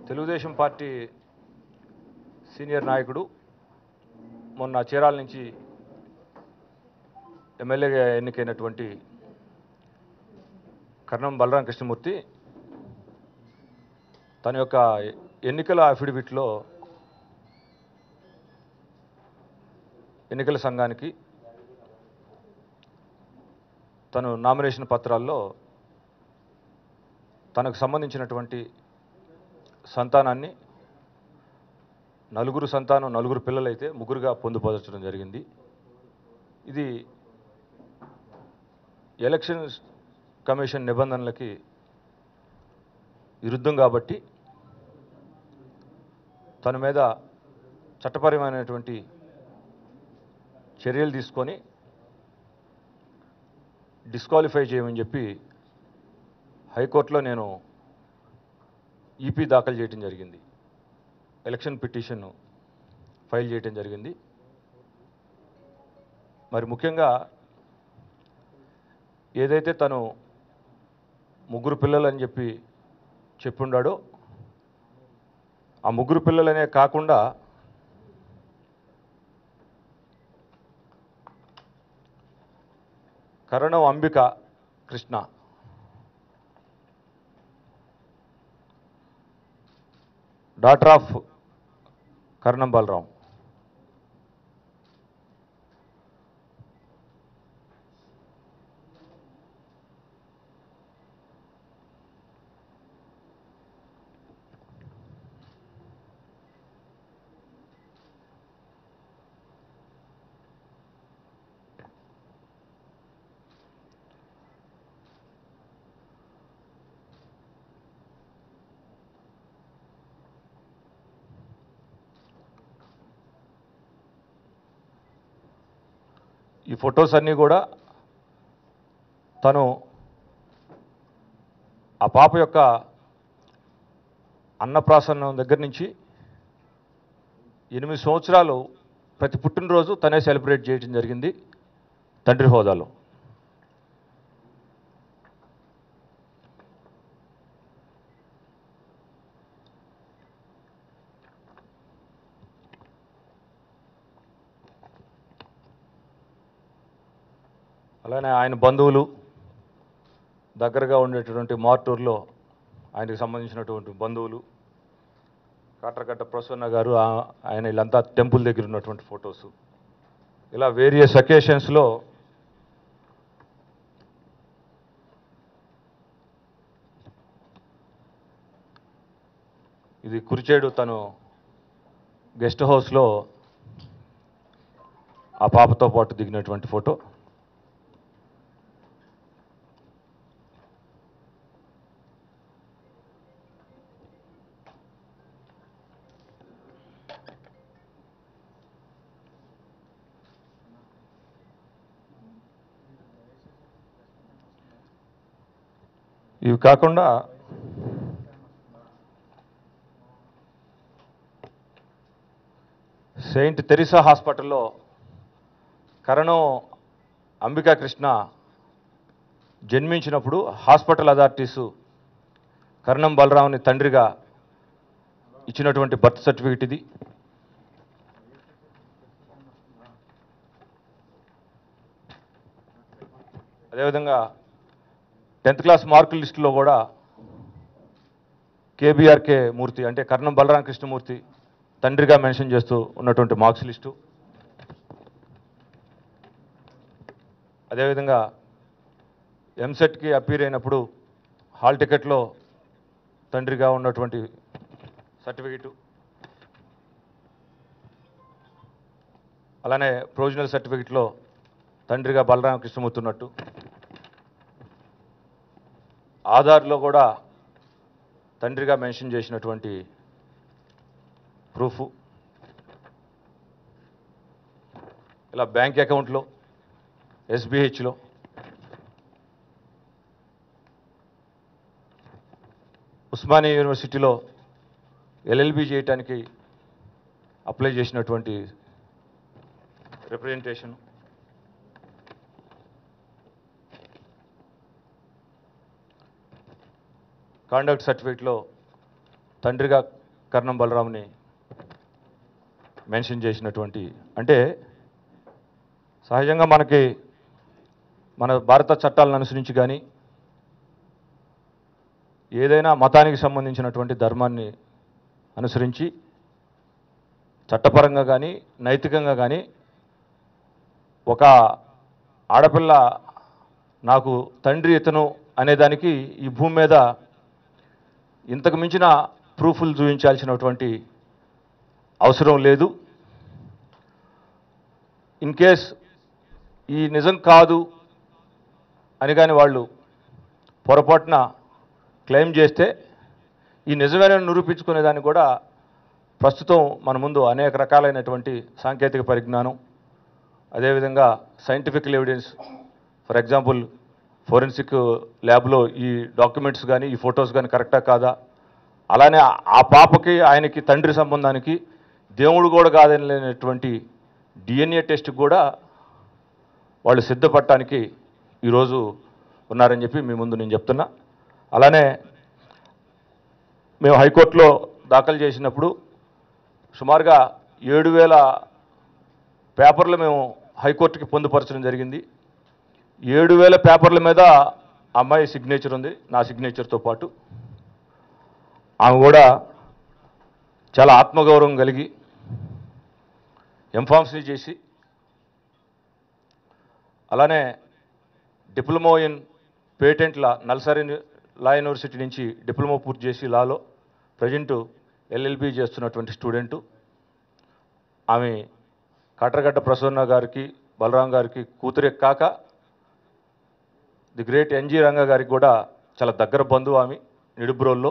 Telugu Desam party senior నాయకుడు మొన్న చీరాల నుంచి ఎమ్మెల్యేగా ఎన్నికైనటువంటి కర్ణం బలరాం కృష్ణమూర్తి తన యొక్క ఎన్నికల అఫిడవిట్లో ఎన్నికల సంఘానికి తను నామినేషన్ పత్రాల్లో తనకు సంబంధించినటువంటి సంతానాన్ని నలుగురు సంతానం నలుగురు పిల్లలైతే ముగ్గురుగా పొందుపరచడం జరిగింది ఇది ఎలక్షన్ కమిషన్ నిబంధనలకి విరుద్ధం కాబట్టి తన మీద చట్టపరమైనటువంటి చర్యలు తీసుకొని డిస్క్వాలిఫై చేయమని చెప్పి హైకోర్టులో నేను ఈపీ దాఖలు చేయడం జరిగింది ఎలక్షన్ పిటిషన్ ఫైల్ చేయడం జరిగింది మరి ముఖ్యంగా ఏదైతే తను ముగ్గురు పిల్లలు అని చెప్పి చెప్పుండాడో ఆ ముగ్గురు పిల్లలనే కాకుండా కరణం అంబిక కృష్ణ డాటర్ ఆఫ్ కర్ణం బలరాం ఈ ఫొటోస్ అన్నీ కూడా తను ఆ పాప యొక్క అన్నప్రాసన్నం దగ్గర నుంచి ఎనిమిది సంవత్సరాలు ప్రతి పుట్టినరోజు తనే సెలబ్రేట్ చేయడం జరిగింది తండ్రి హోదాలో అలానే ఆయన బంధువులు దగ్గరగా ఉండేటటువంటి మార్టూర్లో ఆయనకు సంబంధించినటువంటి బంధువులు కాట్రగడ్డ ప్రసన్న గారు ఆ- ఆయన వీళ్ళంతా టెంపుల్ దగ్గర ఉన్నటువంటి ఫొటోస్ ఇలా వేరియస్ అకేషన్స్లో ఇది కురిచేడు తను గెస్ట్ హౌస్లో ఆ పాపతో పాటు దిగినటువంటి ఫోటో ఇవి కాకుండా సెయింట్ తెరిసా హాస్పిటల్లో కరణం అంబికా కృష్ణ జన్మించినప్పుడు హాస్పిటల్ అథారిటీసు కరణం బలరావుని తండ్రిగా ఇచ్చినటువంటి బర్త్ సర్టిఫికెట్ ఇది అదేవిధంగా టెన్త్ క్లాస్ మార్కుల లిస్టులో కూడా కేబీఆర్కే మూర్తి అంటే కర్ణం బలరాం కృష్ణమూర్తి తండ్రిగా మెన్షన్ చేస్తూ ఉన్నటువంటి మార్క్స్ లిస్టు అదేవిధంగా ఎంసెట్కి అపీర్ అయినప్పుడు హాల్ టికెట్లో తండ్రిగా ఉన్నటువంటి సర్టిఫికెటు అలానే ప్రొవిజనల్ సర్టిఫికెట్లో తండ్రిగా బలరామ కృష్ణమూర్తి ఉన్నట్టు ఆధార్లో కూడా తండ్రిగా మెన్షన్ చేసినటువంటి ప్రూఫ్ ఇలా బ్యాంక్ అకౌంట్లో ఎస్బీహెచ్లో ఉస్మానియా యూనివర్సిటీలో ఎల్ఎల్బి చేయటానికి అప్లై చేసినటువంటి రిప్రజెంటేషన్ కాండక్ట్ సర్టిఫికేట్లో తండ్రిగా కర్ణం బలరాంని మెన్షన్ చేసినటువంటి అంటే సహజంగా మనకి మన భారత చట్టాలను అనుసరించి కానీ ఏదైనా మతానికి సంబంధించినటువంటి ధర్మాన్ని అనుసరించి చట్టపరంగా కానీ నైతికంగా కానీ ఒక ఆడపిల్ల నాకు తండ్రి ఇతను అనేదానికి ఈ భూమి మీద ఇంతకు మించిన ప్రూఫ్లు చూపించాల్సినటువంటి అవసరం లేదు ఇన్ కేస్ ఈ నిజం కాదు అని కానీ వాళ్ళు పొరపాటున క్లెయిమ్ చేస్తే ఈ నిజమేనని నిరూపించుకునేదానికి కూడా ప్రస్తుతం మన ముందు అనేక రకాలైనటువంటి సాంకేతిక పరిజ్ఞానం అదేవిధంగా scientific evidence for example forensic ల్యాబ్లో ఈ డాక్యుమెంట్స్ కానీ ఈ ఫొటోస్ కానీ కరెక్టా కాదా అలానే ఆ పాపకి ఆయనకి తండ్రి సంబంధానికి దేవుడు కూడా కాదనలేనటువంటి డిఎన్ఏ టెస్ట్ కూడా వాళ్ళు సిద్ధపడటానికి ఈరోజు ఉన్నారని చెప్పి మీ ముందు నేను చెప్తున్నా అలానే మేము హైకోర్టులో దాఖలు చేసినప్పుడు సుమారుగా ఏడు వేల పేపర్లు మేము హైకోర్టుకి పొందుపరచడం జరిగింది ఏడు వేల పేపర్ల మీద అమ్మాయి సిగ్నేచర్ ఉంది నా సిగ్నేచర్తో పాటు ఆమె కూడా చాలా ఆత్మగౌరవం కలిగి ఎంఫామ్స్ని చేసి అలానే diploma in patent law NALSAR law university నుంచి డిప్లొమా పూర్తి చేసి లాలో ప్రజెంట్ ఎల్ఎల్బి చేస్తున్నటువంటి స్టూడెంటు ఆమె కాట్రగడ్డ ప్రసన్న గారికి బలరాం గారికి కూతురే కాక ది గ్రేట్ ఎన్జి రంగ గారికి కూడా చాలా దగ్గర బంధువు ఆమె నిడుబ్రోల్లో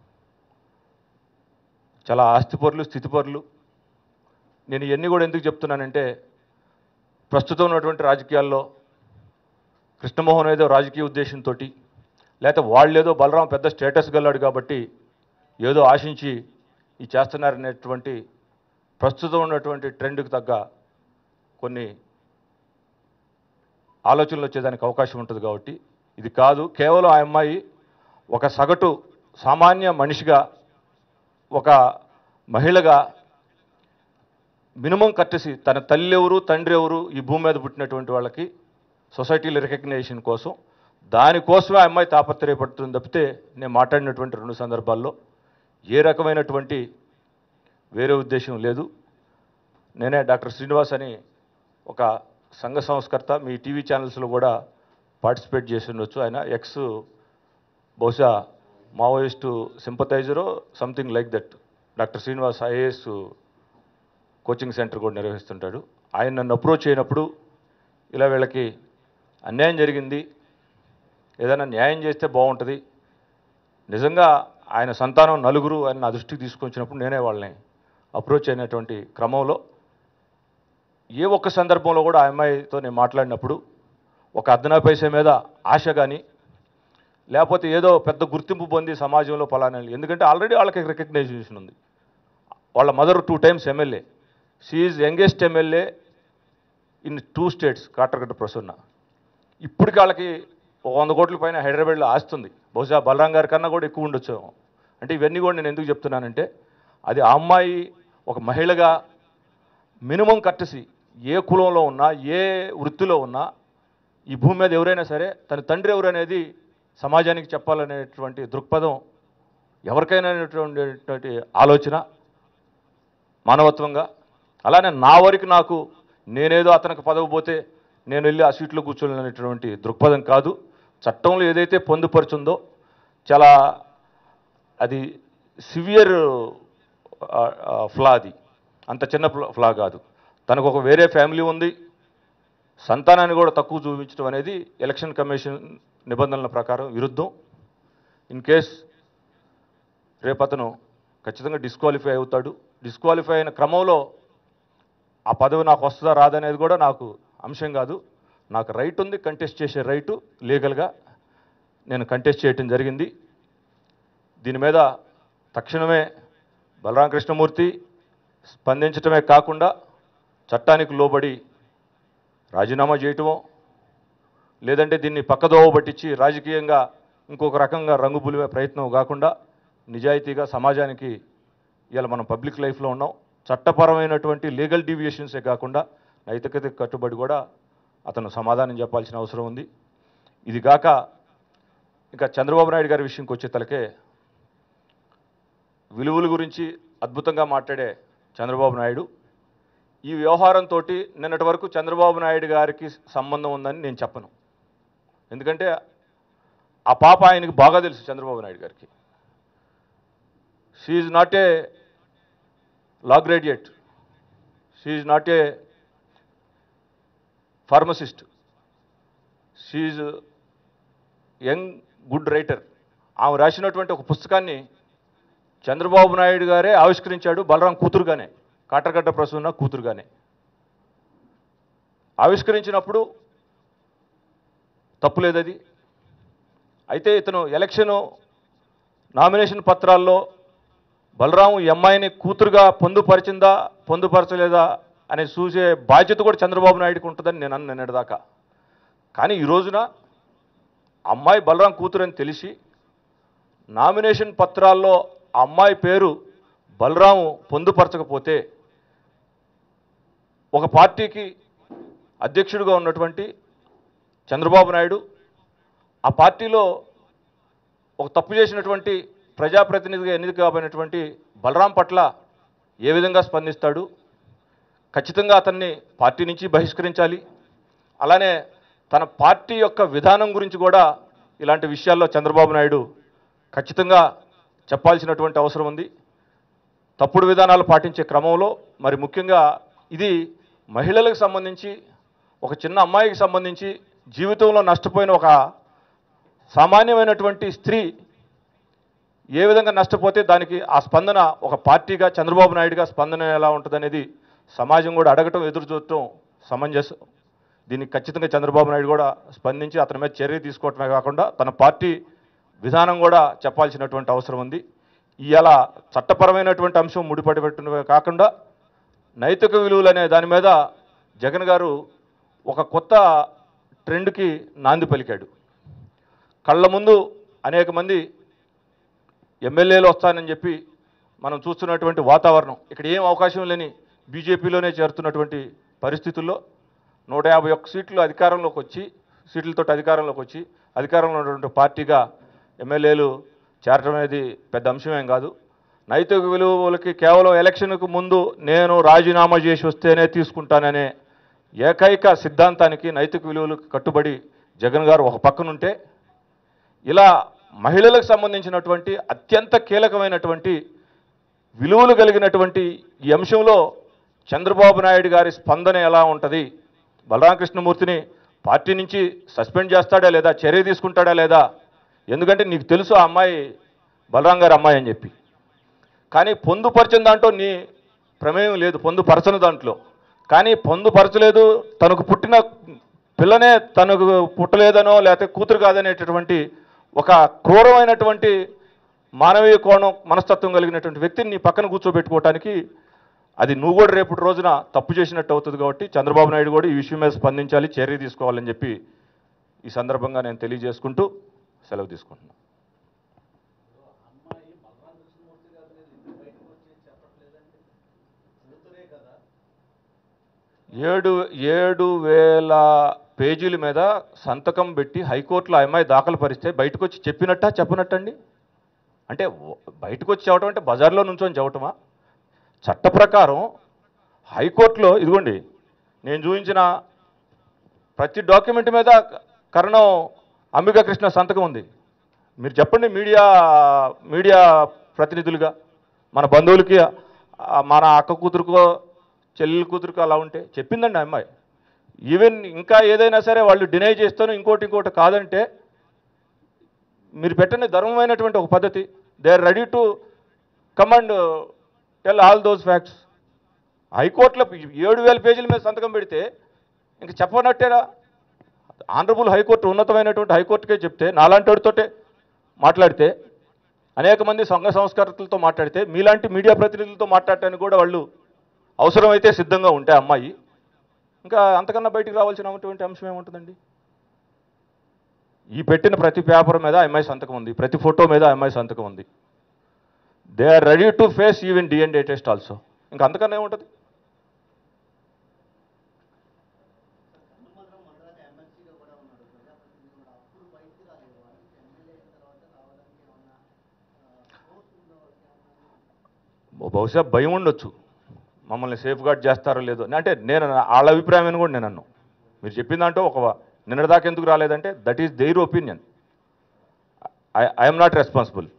చాలా ఆస్తిపరులు స్థితిపరులు నేను ఇవన్నీ కూడా ఎందుకు చెప్తున్నానంటే ప్రస్తుతం ఉన్నటువంటి రాజకీయాల్లో కృష్ణమోహన్ ఏదో రాజకీయ ఉద్దేశంతో లేకపోతే వాళ్ళేదో బలరాం పెద్ద స్టేటస్ గల్లాడు కాబట్టి ఏదో ఆశించి ఈ చేస్తున్నారనేటువంటి ప్రస్తుతం ఉన్నటువంటి ట్రెండ్కి తగ్గ కొన్ని ఆలోచనలు వచ్చేదానికి అవకాశం ఉంటుంది కాబట్టి ఇది కాదు కేవలం ఆ అమ్మాయి ఒక సగటు సామాన్య మనిషిగా ఒక మహిళగా మినిమం కట్టేసి తన తల్లి ఎవరు తండ్రి ఎవరు ఈ భూమి మీద పుట్టినటువంటి వాళ్ళకి సొసైటీలో రికగ్నేషన్ కోసం దానికోసమే ఆ అమ్మాయి తాపత్రయపడుతుంది తప్పితే నేను మాట్లాడినటువంటి రెండు సందర్భాల్లో ఏ రకమైనటువంటి వేరే ఉద్దేశం లేదు నేనే డాక్టర్ శ్రీనివాస్ అని ఒక సంఘ సంస్కర్త మీ టీవీ ఛానల్స్లో కూడా పార్టిసిపేట్ చేసి ఉండొచ్చు ఆయన ఎక్స్ బహుశా మావోయిస్టు సింపథైజరో something like that doctor Srinivas IAS coaching centre కూడా నిర్వహిస్తుంటాడు ఆయన నన్ను అప్రోచ్ అయినప్పుడు ఇలా వీళ్ళకి అన్యాయం జరిగింది ఏదైనా న్యాయం చేస్తే బాగుంటుంది నిజంగా ఆయన సంతానం నలుగురు అని నా దృష్టికి తీసుకొచ్చినప్పుడు నేనే వాళ్ళని అప్రోచ్ అయినటువంటి క్రమంలో ఏ ఒక్క సందర్భంలో కూడా ఆ అమ్మాయితో నేను మాట్లాడినప్పుడు ఒక అర్ధనా పైసే మీద ఆశ కానీ లేకపోతే ఏదో పెద్ద గుర్తింపు పొంది సమాజంలో ఫలానా ఎందుకంటే ఆల్రెడీ వాళ్ళకి రికగ్నైజేషన్ ఉంది వాళ్ళ mother two times MLA she's youngest MLA in two states Kataragadda Prasanna ఇప్పటికి వాళ్ళకి ఒక వంద కోట్ల పైన హైదరాబాద్లో ఆస్తుంది బహుశా బలరాం గారి కన్నా కూడా ఎక్కువ ఉండొచ్చు అంటే ఇవన్నీ కూడా నేను ఎందుకు చెప్తున్నానంటే అది ఆ అమ్మాయి ఒక మహిళగా మినిమం కట్టసి ఏ కులంలో ఉన్నా ఏ వృత్తిలో ఉన్నా ఈ భూమి మీద ఎవరైనా సరే తన తండ్రి ఎవరు అనేది సమాజానికి చెప్పాలనేటువంటి దృక్పథం ఎవరికైనా అనేటువంటి ఆలోచన మానవత్వంగా అలానే నా వరకు నాకు నేనేదో అతనికి పదవి పోతే నేను వెళ్ళి ఆ సీట్లో కూర్చోలేనటువంటి దృక్పథం కాదు చట్టంలో ఏదైతే పొందుపరుచుందో చాలా అది సివియర్ ఫ్లా అది అంత చిన్న ఫ్లా- ఫ్లా కాదు తనకు ఒక వేరే ఫ్యామిలీ ఉంది సంతానాన్ని కూడా తక్కువ చూపించడం అనేది ఎలక్షన్ కమిషన్ నిబంధనల ప్రకారం విరుద్ధం ఇన్ కేస్ రేపు అతను ఖచ్చితంగా డిస్క్వాలిఫై అవుతాడు డిస్క్వాలిఫై అయిన క్రమంలో ఆ పదవి నాకు వస్తుందా రాదనేది కూడా నాకు అంశం కాదు నాకు రైట్ ఉంది కంటెస్ట్ చేసే రైటు లీగల్గా నేను కంటెస్ట్ చేయటం జరిగింది దీని మీద తక్షణమే బలరామ కృష్ణమూర్తి స్పందించటమే కాకుండా చట్టానికి లోబడి రాజీనామా చేయటమో లేదంటే దీన్ని పక్కదోవ పట్టించి రాజకీయంగా ఇంకొక రకంగా రంగు పులిమే ప్రయత్నం కాకుండా నిజాయితీగా సమాజానికి ఇవాళ మనం పబ్లిక్ లైఫ్లో ఉన్నాం చట్టపరమైనటువంటి లీగల్ డీవియేషన్సే కాకుండా నైతికతకు కట్టుబడి కూడా అతను సమాధానం చెప్పాల్సిన అవసరం ఉంది ఇది కాక ఇంకా చంద్రబాబు నాయుడు గారి విషయంకి వచ్చే తలకే విలువల గురించి అద్భుతంగా మాట్లాడే చంద్రబాబు నాయుడు ఈ వ్యవహారంతో నిన్నటి వరకు చంద్రబాబు నాయుడు గారికి సంబంధం ఉందని నేను చెప్పను ఎందుకంటే ఆ పాప ఆయనకి బాగా తెలుసు చంద్రబాబు నాయుడు గారికి she's not a law graduate she's not a pharmacist she's young good writer ఆమె రాసినటువంటి ఒక పుస్తకాన్ని చంద్రబాబు నాయుడు గారే ఆవిష్కరించాడు బలరాం కూతురుగానే కాటరగడ్డ ప్రసన్న కూతురుగానే ఆవిష్కరించినప్పుడు తప్పు లేదది అయితే ఇతను ఎలక్షను నామినేషన్ పత్రాల్లో బలరాము ఈ అమ్మాయిని కూతురుగా పొందుపరిచిందా పొందుపరచలేదా అని చూసే బాధ్యత కూడా చంద్రబాబు నాయుడుకి ఉంటుందని నేను అన్న నిన్నటిదాకా కానీ ఈ రోజున అమ్మాయి బలరాం కూతురు అని తెలిసి నామినేషన్ పత్రాల్లో ఆ అమ్మాయి పేరు బలరాము పొందుపరచకపోతే ఒక పార్టీకి అధ్యక్షుడిగా ఉన్నటువంటి చంద్రబాబు నాయుడు ఆ పార్టీలో ఒక తప్పు చేసినటువంటి ప్రజాప్రతినిధిగా ఎన్నిక కాబడినటువంటి బలరాం పట్ల ఏ విధంగా స్పందిస్తాడు ఖచ్చితంగా అతన్ని పార్టీ నుంచి బహిష్కరించాలి అలానే తన పార్టీ యొక్క విధానం గురించి కూడా ఇలాంటి విషయాల్లో చంద్రబాబు నాయుడు ఖచ్చితంగా చెప్పాల్సినటువంటి అవసరం ఉంది తప్పుడు విధానాలు పాటించే క్రమంలో మరి ముఖ్యంగా ఇది మహిళలకు సంబంధించి ఒక చిన్న అమ్మాయికి సంబంధించి జీవితంలో నష్టపోయిన ఒక సామాన్యమైనటువంటి స్త్రీ ఏ విధంగా నష్టపోతే దానికి ఆ స్పందన ఒక పార్టీగా చంద్రబాబు నాయుడుగా స్పందన ఎలా ఉంటుందనేది సమాజం కూడా అడగటం ఎదురు చూడటం సమంజసం దీనికి ఖచ్చితంగా చంద్రబాబు నాయుడు కూడా స్పందించి అతని మీద చర్య తీసుకోవటమే కాకుండా తన పార్టీ విధానం కూడా చెప్పాల్సినటువంటి అవసరం ఉంది ఇవాళ చట్టపరమైనటువంటి అంశం ముడిపడి పెట్టినవే కాకుండా నైతిక విలువలు అనే దాని మీద జగన్ గారు ఒక కొత్త ట్రెండ్కి నాంది పలికాడు కళ్ళ ముందు అనేక మంది ఎమ్మెల్యేలు వస్తానని చెప్పి మనం చూస్తున్నటువంటి వాతావరణం ఇక్కడ ఏం అవకాశం లేని బీజేపీలోనే చేరుతున్నటువంటి పరిస్థితుల్లో నూట యాభై ఒక్క సీట్లు అధికారంలోకి వచ్చి సీట్లతో అధికారంలోకి వచ్చి అధికారంలో ఉన్నటువంటి పార్టీగా ఎమ్మెల్యేలు చేరటం అనేది పెద్ద అంశమేం కాదు నైతిక విలువలకి కేవలం ఎలక్షన్కు ముందు నేను రాజీనామా చేసి వస్తేనే తీసుకుంటాననే ఏకైక సిద్ధాంతానికి నైతిక విలువలకు కట్టుబడి జగన్ గారు ఒక పక్కనుంటే ఇలా మహిళలకు సంబంధించినటువంటి అత్యంత కీలకమైనటువంటి విలువలు కలిగినటువంటి ఈ అంశంలో చంద్రబాబు నాయుడు గారి స్పందన ఎలా ఉంటుంది బలరామకృష్ణమూర్తిని పార్టీ నుంచి సస్పెండ్ చేస్తాడా లేదా చర్య తీసుకుంటాడా లేదా ఎందుకంటే నీకు తెలుసు ఆ అమ్మాయి బలరాం గారి అమ్మాయి అని చెప్పి కానీ పొందుపరిచిన దాంట్లో నీ ప్రమేయం లేదు పొందుపరచని దాంట్లో కానీ పొందుపరచలేదు తనకు పుట్టిన పిల్లనే తనకు పుట్టలేదనో లేకపోతే కూతురు కాదనేటటువంటి ఒక క్రూరమైనటువంటి మానవీయ కోణం మనస్తత్వం కలిగినటువంటి వ్యక్తిని నీ పక్కన కూర్చోబెట్టుకోవటానికి అది నువ్వు కూడా రేపటి రోజున తప్పు చేసినట్టు అవుతుంది కాబట్టి చంద్రబాబు నాయుడు కూడా ఈ విషయం మీద స్పందించాలి చర్య తీసుకోవాలని చెప్పి ఈ సందర్భంగా నేను తెలియజేసుకుంటూ సెలవు తీసుకుంటున్నాను అమ్మాయి బలరాం కృష్ణమూర్తి గారి మీద ఎందుకు బయటకు వచ్చి చెప్పట్లేదండి కూతురే కదా ఏడు ఏడు వేల పేజీల మీద సంతకం పెట్టి హైకోర్టులో ఆ అమ్మాయి దాఖలు పరిస్తే బయటకు వచ్చి చెప్పినట్టా చెప్పనట్టండి అంటే ఓ- బయటకు వచ్చి చెప్పడం అంటే బజార్లో నుంచొని చెప్పటమా చట్ట ప్రకారం హైకోర్టులో ఇదిగోండి నేను చూపించిన ప్రతి డాక్యుమెంట్ మీద కరణం అంబికా కృష్ణ సంతకం ఉంది మీరు చెప్పండి మీడియా మీడియా ప్రతినిధులుగా మన బంధువులకి ఆ, మన అక్క కూతురుకో చెల్లెల కూతురుకో అలా ఉంటే చెప్పిందండి ఆ అమ్మాయి ఈవెన్ ఇంకా ఏదైనా సరే వాళ్ళు డినై చేస్తాను ఇంకోటి ఇంకోటి కాదంటే మీరు పెట్టండి ధర్మమైనటువంటి ఒక పద్ధతి they are ready to command tell all those facts హైకోర్టులో ఏడు వేల పేజీల మీద సంతకం పెడితే ఇంక చెప్పనట్టేనా ఆనరబుల్ హైకోర్టు ఉన్నతమైనటువంటి హైకోర్టుకే చెప్తే నాలాంటి వాడితోటే మాట్లాడితే అనేక మంది సంఘ సంస్కర్తలతో మాట్లాడితే మీలాంటి మీడియా ప్రతినిధులతో మాట్లాడటానికి కూడా వాళ్ళు అవసరమైతే సిద్ధంగా ఉంటే అమ్మాయి ఇంకా అంతకన్నా బయటికి రావాల్సినటువంటి అంశం ఏముంటుందండి ఈ పెట్టిన ప్రతి పేపర్ మీద ఆ అమ్మాయి సంతకం ఉంది ప్రతి ఫోటో మీద ఆ అమ్మాయి సంతకం ఉంది they are ready to face even DNA test also ఇంకా అంతకన్నా ఏముంటుంది కన్నుమద్రం మండలానికి ఎమ్మెల్సీగా కూడా ఉన్నాడు ప్రజాప్రతినిధి కూడా అప్పుడు బయటికి రాలేదు వాళ్ళు ఎమ్మెల్యే అయిన తర్వాత రావడానికి ఏమన్నా ఫోర్స్ ఉందో వాళ్ళకి ఏమన్నా బహుశా భయం ఉండొచ్చు మమ్మల్ని సేఫ్ గార్డ్ చేస్తారో లేదో అంటే నేను వాళ్ళ అభిప్రాయం అని కూడా నేను అన్నాను మీరు చెప్పిన దాంట్లో ఒక నిన్నటిదాకా ఎందుకు రాలేదంటే that is their opinion I I'm not responsible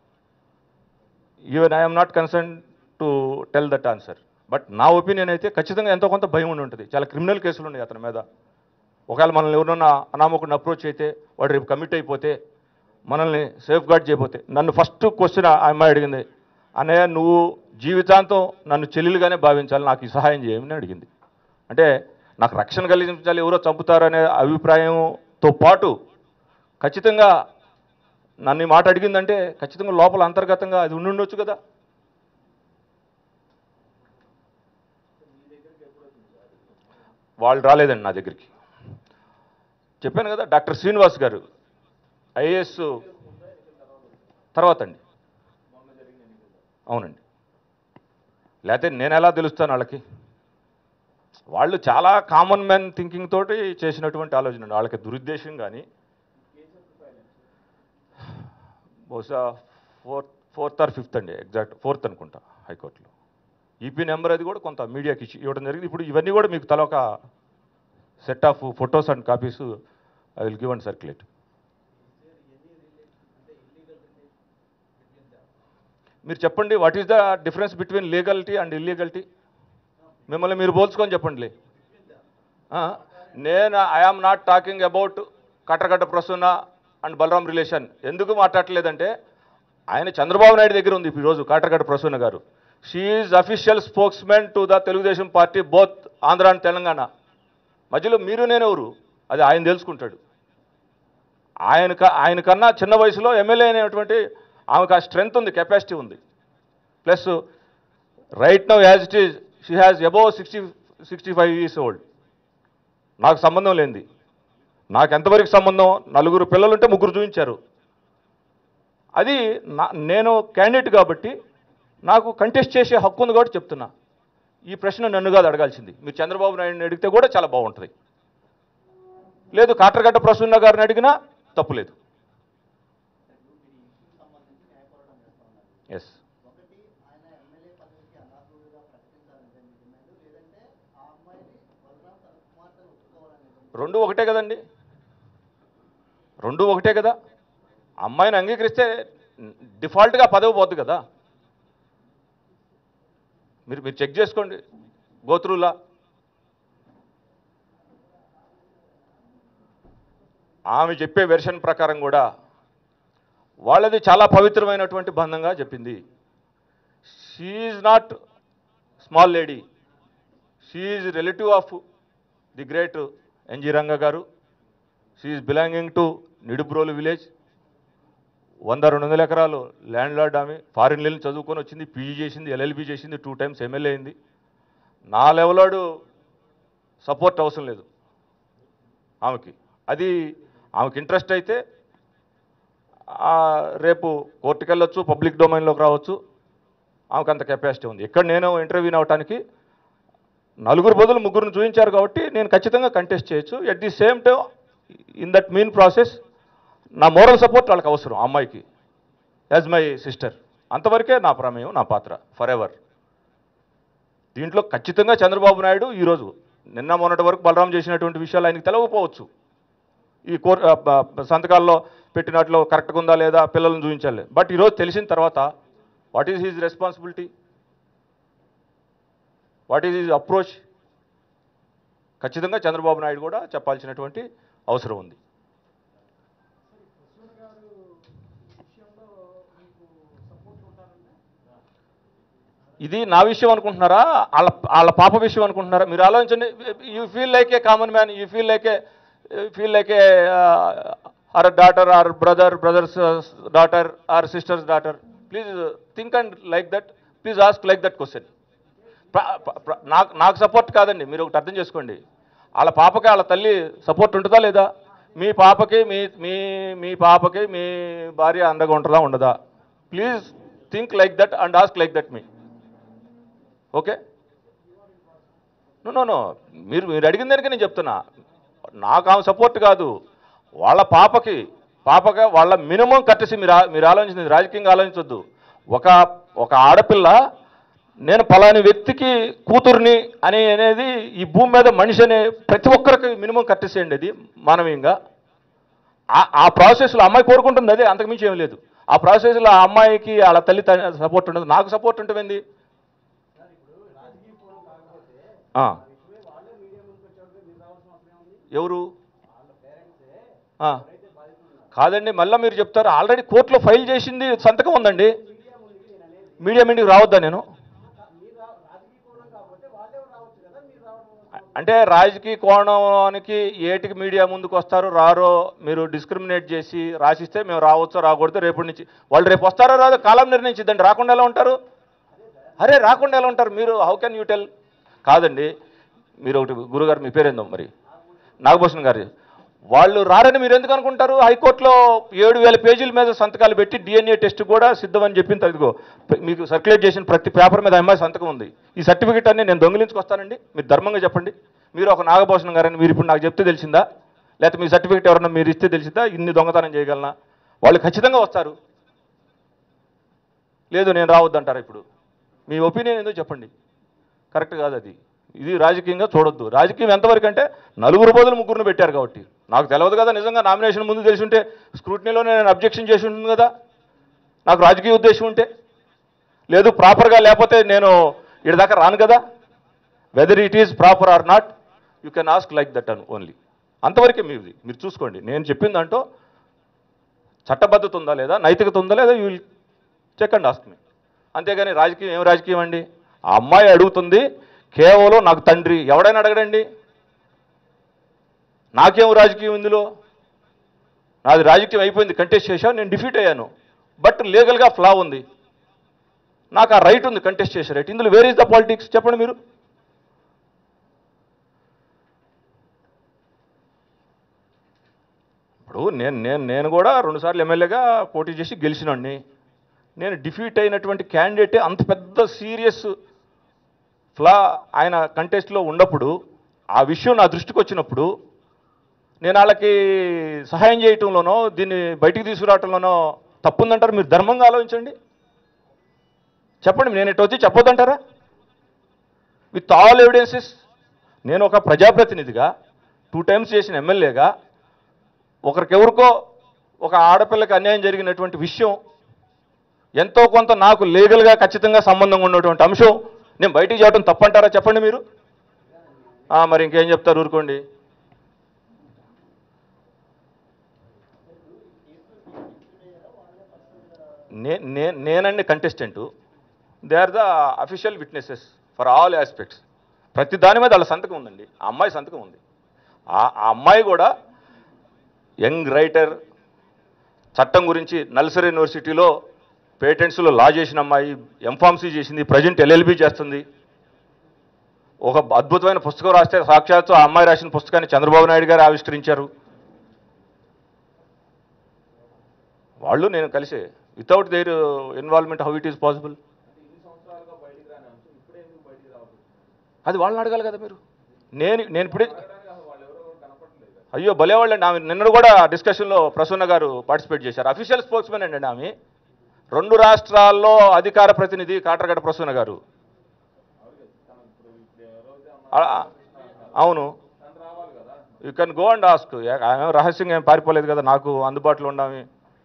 even I'm not concern to tell that answer but నా ఒపీనియన్ అయితే ఖచ్చితంగా ఎంతో కొంత భయం ఉండి ఉంటుంది చాలా క్రిమినల్ కేసులు ఉన్నాయి అతని మీద ఒకవేళ మనల్ని ఎవరన్నా అనామకుడిని అప్రోచ్ అయితే వాడు రేపు కమిట్ అయిపోతే మనల్ని సేఫ్ గార్డ్ చేయకపోతే నన్ను ఫస్ట్ క్వశ్చన్ ఆ అమ్మాయి అడిగింది అన్నయ్య నువ్వు జీవితాంతం నన్ను చెల్లెలుగానే భావించాలి నాకు ఈ సహాయం చేయమని అడిగింది అంటే నాకు రక్షణ కలిగించాలి ఎవరో చంపుతారనే అభిప్రాయంతో పాటు ఖచ్చితంగా నన్ను ఈ మాట అడిగిందంటే ఖచ్చితంగా లోపల అంతర్గతంగా అది ఉండి ఉండొచ్చు కదా వాళ్ళు రాలేదండి నా దగ్గరికి చెప్పాను కదా డాక్టర్ శ్రీనివాస్ గారు ఐఏఎస్ తర్వాత అండి అవునండి లేకపోతే నేను ఎలా తెలుస్తాను వాళ్ళకి వాళ్ళు చాలా కామన్ మ్యాన్ థింకింగ్ తోటి చేసినటువంటి ఆలోచన అండి వాళ్ళకి దురుద్దేశం కానీ బహుశా ఫోర్త్ ఫోర్త్ ఆర్ ఫిఫ్త్ అండి ఎగ్జాక్ట్ ఫోర్త్ అనుకుంటా హైకోర్టులో ఈపీ నెంబర్ అది కూడా కొంత మీడియాకి ఇచ్చి ఇవ్వడం జరిగింది ఇప్పుడు ఇవన్నీ కూడా మీకు తల ఒక set of photos and copies I will give and circulate మీరు చెప్పండి what is the difference between legality and illegality మిమ్మల్ని మీరు పోల్చుకొని చెప్పండి ఆ, నేను ఐఆమ్ నాట్ టాకింగ్ అబౌట్ కట్టకట్ట ప్రసన్న అండ్ బలరాం రిలేషన్ ఎందుకు మాట్లాడలేదంటే ఆయన చంద్రబాబు నాయుడు దగ్గర ఉంది ఈరోజు కాటరగడ్డ ప్రసన్న గారు she's official spokesmen to the Telugudesam party both Andhra and Telangana మధ్యలో మీరు నేనెవరు అది ఆయన తెలుసుకుంటాడు ఆయన ఆయన కన్నా చిన్న వయసులో ఎమ్మెల్యే అయినటువంటి ఆమెకు ఆ స్ట్రెంగ్త్ ఉంది కెపాసిటీ ఉంది plus right now as it is she has above sixty sixty five years old నాకు సంబంధం లేనిది నాకు ఎంతవరకు సంబంధం నలుగురు పిల్లలుంటే ముగ్గురు చూపించారు అది నా నేను క్యాండిడేట్ కాబట్టి నాకు కంటెస్ట్ చేసే హక్కు ఉంది కాబట్టి చెప్తున్నా ఈ ప్రశ్న నన్ను కాదు అడగాల్సింది మీరు చంద్రబాబు నాయుడిని అడిగితే కూడా చాలా బాగుంటుంది లేదు కాట్రగడ్డ ప్రసన్న గారిని అడిగినా తప్పులేదు సంబంధించి న్యాయపోరాటం చేస్తా ఉన్నారు ఎస్ ఒకటి ఆయన ఎమ్మెల్యే పదవికి అనర్హుడుగా ప్రకటించాలంటే మీ డిమాండ్ లేదంటే ఆ అమ్మాయిని బలరాం తన కుమార్తెను ఒప్పుకోవాలనేది రెండు ఒకటే కదండి రెండు ఒకటే కదా అమ్మాయిని అంగీకరిస్తే డిఫాల్ట్గా పదవి పోద్ది కదా మీరు మీరు చెక్ చేసుకోండి గోత్రులా ఆమె చెప్పే వెర్షన్ ప్రకారం కూడా వాళ్ళది చాలా పవిత్రమైనటువంటి బంధంగా చెప్పింది she not small lady she relative of the great N G Ranga garu she belonging to Nidubrolu village వంద రెండు వందల ఎకరాలు ల్యాండ్ లార్డ్ ఆమె ఫారిన్ వెళ్ళి చదువుకొని వచ్చింది పీజీ చేసింది ఎల్ఎల్బి చేసింది టూ టైమ్స్ ఎమ్మెల్యే అయింది నా లెవెలాడు సపోర్ట్ అవసరం లేదు ఆమెకి అది ఆమెకి ఇంట్రెస్ట్ అయితే ఆ, రేపు కోర్టుకు వెళ్ళొచ్చు పబ్లిక్ డొమైన్లోకి రావచ్చు ఆమెకు అంత కెపాసిటీ ఉంది ఇక్కడ నేను ఇంటర్వ్యూని అవడానికి నలుగురు బదులు ముగ్గురిని చూపించారు కాబట్టి నేను ఖచ్చితంగా కంటెస్ట్ చేయొచ్చు at the same time in that mean process నా మోరల్ సపోర్ట్ వాళ్ళకి అవసరం ఆ అమ్మాయికి యాజ్ మై సిస్టర్ అంతవరకే నా ప్రమేయం నా పాత్ర ఫర్ ఎవర్ దీంట్లో ఖచ్చితంగా చంద్రబాబు నాయుడు ఈరోజు నిన్న మొన్నటి వరకు బలరాం చేసినటువంటి విషయాలు ఆయనకి తెలవకపోవచ్చు ఈ కోర్ ఆ, బ- సంతకాల్లో పెట్టినట్లు కరెక్ట్గా ఉందా లేదా పిల్లల్ని చూపించాలి బట్ ఈరోజు తెలిసిన తర్వాత what is his responsibility what is his approach ఖచ్చితంగా చంద్రబాబు నాయుడు కూడా చెప్పాల్సినటువంటి అవసరం ఉంది ఇది నా విషయం అనుకుంటున్నారా వాళ్ళ వాళ్ళ పాప విషయం అనుకుంటున్నారా మీరు ఆలోచించండి you feel like a common man you feel like a feel like a or daughter or brother brothers daughter or sisters daughter please think and like that please ask like that question నాకు నాకు support కాదండి మీరు ఒకటి అర్థం చేసుకోండి వాళ్ళ పాపకి వాళ్ళ తల్లి సపోర్ట్ ఉంటుందా లేదా మీ పాపకి మీ మీ మీ పాపకి మీ భార్య అండగా ఉంటుందా ఉండదా please think like that and ask like that me okay no no no మీరు మీరు అడిగిన దానికి నేను చెప్తున్నా నాకు ఆమె సపోర్ట్ కాదు వాళ్ళ పాపకి పాపగా వాళ్ళ మినిమం కట్టసి మీరు ఆ- మీరు ఆలోచించింది రాజకీయంగా ఆలోచించొద్దు ఒక ఒక ఆడపిల్ల నేను పలాని వ్యక్తికి కూతుర్ని అని అనేది ఈ భూమి మీద మనిషి అనే ప్రతి ఒక్కరికి మినిమం కట్టేసేయండి అది మానవీయంగా ఆ- ఆ ప్రాసెస్లో అమ్మాయి కోరుకుంటుంది అదే అంతకుమించి ఏం లేదు ఆ ప్రాసెస్లో ఆ అమ్మాయికి వాళ్ళ తల్లి సపోర్ట్ ఉండదు నాకు సపోర్ట్ ఉంటుంది ఆ. ఎవరు ఆ. కాదండి మళ్ళీ మీరు చెప్తారు ఆల్రెడీ కోర్టులో ఫైల్ చేసింది సంతకం ఉందండి మీడియా మీడియాకి రావద్దా నేను అంటే రాజకీయ కోణానికి ఏటికి మీడియా ముందుకు వస్తారో రారో మీరు డిస్క్రిమినేట్ చేసి రాసిస్తే మేము రావచ్చో రాకూడదు రేపటి నుంచి వాళ్ళు రేపు వస్తారో రాదో కాలం నిర్ణయించిద్దండి రాకుండా ఎలా ఉంటారు అరే రాకుండా ఎలా ఉంటారు మీరు హౌ కెన్ యూ టెల్ కాదండి మీరు ఒకటి గురుగారు మీ పేరేందో మరి నాగభూషణ్ గారు వాళ్ళు రారని మీరు ఎందుకు అనుకుంటారు హైకోర్టులో ఏడు వేల పేజీల మీద సంతకాలు పెట్టి డిఎన్ఏ టెస్ట్ కూడా సిద్ధమని చెప్పింది ఇదిగో మీకు సర్క్యులేట్ చేసిన ప్రతి పేపర్ మీద అమ్మాయి సంతకం ఉంది ఈ సర్టిఫికెట్ అన్ని నేను దొంగిలించుకొస్తానండి మీరు ధర్మంగా చెప్పండి మీరు ఒక నాగభూషణ్ గారని మీరు ఇప్పుడు నాకు చెప్తే తెలిసిందా లేకపోతే మీ సర్టిఫికెట్ ఎవరన్నా మీరు ఇస్తే తెలిసిందా ఇన్ని దొంగతనం చేయగలనా వాళ్ళు ఖచ్చితంగా వస్తారు లేదు నేను రావద్దంటారా ఇప్పుడు మీ ఒపీనియన్ ఏందో చెప్పండి కరెక్ట్ కాదు అది ఇది రాజకీయంగా చూడొద్దు రాజకీయం ఎంతవరకు అంటే నలుగురు బదులు ముగ్గురుని పెట్టారు కాబట్టి నాకు తెలియదు కదా నిజంగా నామినేషన్ ముందు తెలిసి ఉంటే స్క్రూటినీలో నేను అబ్జెక్షన్ చేసి ఉంటుంది కదా నాకు రాజకీయ ఉద్దేశం ఉంటే లేదు ప్రాపర్గా లేకపోతే నేను ఇటు దాకా రాను కదా whether it is proper or not you can ask like that on only అంతవరకే మీది మీరు చూసుకోండి నేను చెప్పిన దాంట్లో చట్టబద్ధత ఉందా లేదా నైతికత ఉందా లేదా you will check and ask me అంతేగాని రాజకీయం ఏం రాజకీయం అండి ఆ అమ్మాయి అడుగుతుంది కేవలం నాకు తండ్రి ఎవడైనా అడగడండి నాకేం రాజకీయం ఇందులో నాది రాజకీయం అయిపోయింది కంటెస్ట్ చేశాను నేను డిఫీట్ అయ్యాను బట్ లీగల్గా ఫ్లా ఉంది నాకు ఆ రైట్ ఉంది కంటెస్ట్ చేసే రైట్ ఇందులో వేర్ ఇస్ ద పాలిటిక్స్ చెప్పండి మీరు ఇప్పుడు నేను నేను నేను కూడా రెండుసార్లు ఎమ్మెల్యేగా పోటీ చేసి గెలిచినండి నేను డిఫీట్ అయినటువంటి క్యాండిడేటే అంత పెద్ద సీరియస్ ఫ్లా ఆయన కంటెస్ట్లో ఉన్నప్పుడు ఆ విషయం నా దృష్టికి వచ్చినప్పుడు నేను వాళ్ళకి సహాయం చేయటంలోనో దీన్ని బయటికి తీసుకురావటంలోనో తప్పుందంటారు మీరు ధర్మంగా ఆలోచించండి చెప్పండి నేను ఇటు వచ్చి చెప్పొద్దంటారా విత్ ఆల్ ఎవిడెన్సెస్ నేను ఒక ప్రజాప్రతినిధిగా టూ టైమ్స్ చేసిన ఎమ్మెల్యేగా ఒకరికెవరికో ఒక ఆడపిల్లకి అన్యాయం జరిగినటువంటి విషయం ఎంతో కొంత నాకు లీగల్గా ఖచ్చితంగా సంబంధం ఉన్నటువంటి అంశం నేను బయటికి చేయడం తప్పంటారా చెప్పండి మీరు ఆ, మరి ఇంకేం చెప్తారు ఊరుకోండి నే నే- నేనండి contestant they are the official witnesses for all aspects ప్రతి దాని మీద వాళ్ళ సంతకం ఉందండి ఆ అమ్మాయి సంతకం ఉంది ఆ ఆ అమ్మాయి కూడా యంగ్ రైటర్ చట్టం గురించి నల్సర్ యూనివర్సిటీలో పేటెంట్స్లో లా చేసిన అమ్మాయి ఎంఫార్మసీ చేసింది ప్రజెంట్ ఎల్ఎల్బి చేస్తుంది ఒక అద్భుతమైన పుస్తకం రాస్తే సాక్షాత్తు ఆ అమ్మాయి రాసిన పుస్తకాన్ని చంద్రబాబు నాయుడు గారు ఆవిష్కరించారు వాళ్ళు నేను కలిసే without their involvement how it is possible అది వాళ్ళని అడగాలి కదా మీరు నేను నేను ఇప్పుడే అయ్యో భలేవాళ్ళండి ఆమె నిన్న కూడా డిస్కషన్లో ప్రసన్న గారు పార్టిసిపేట్ చేశారు అఫీషియల్ స్పోక్స్మెన్ అండి ఆమె రెండు రాష్ట్రాల్లో అధికార ప్రతినిధి కాటరగడ్డ ప్రసన్న గారు ఆ- ఆ- అవును you can go and ask ఆమె రహస్యంగా ఏం పారిపోలేదు కదా నాకు అందుబాటులో ఉండామి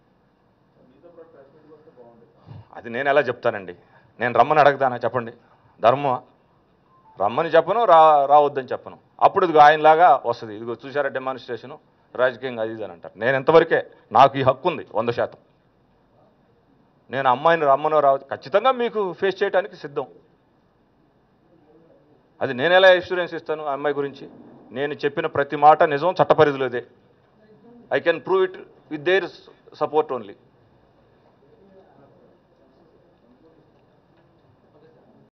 అది నేను ఎలా చెప్తానండి నేను రమ్మని అడగదానా చెప్పండి ధర్మమా రమ్మని చెప్పను రా రావద్దని చెప్పను అప్పుడు ఇదిగో ఆయనలాగా వస్తుంది ఇదిగో చూసారా డెమాన్స్ట్రేషను రాజకీయంగా అది ఇది అని అంటారు నేను ఎంతవరకే నాకు ఈ హక్కు ఉంది వంద శాతం నేను అమ్మాయిని రమ్మనో రావద్దు ఖచ్చితంగా మీకు ఫేస్ చేయడానికి సిద్ధం అది నేను ఎలా ఇన్సూరెన్స్ ఇస్తాను ఆ అమ్మాయి గురించి నేను చెప్పిన ప్రతి మాట నిజం చట్ట పరిధిలోదే I can prove it with their support only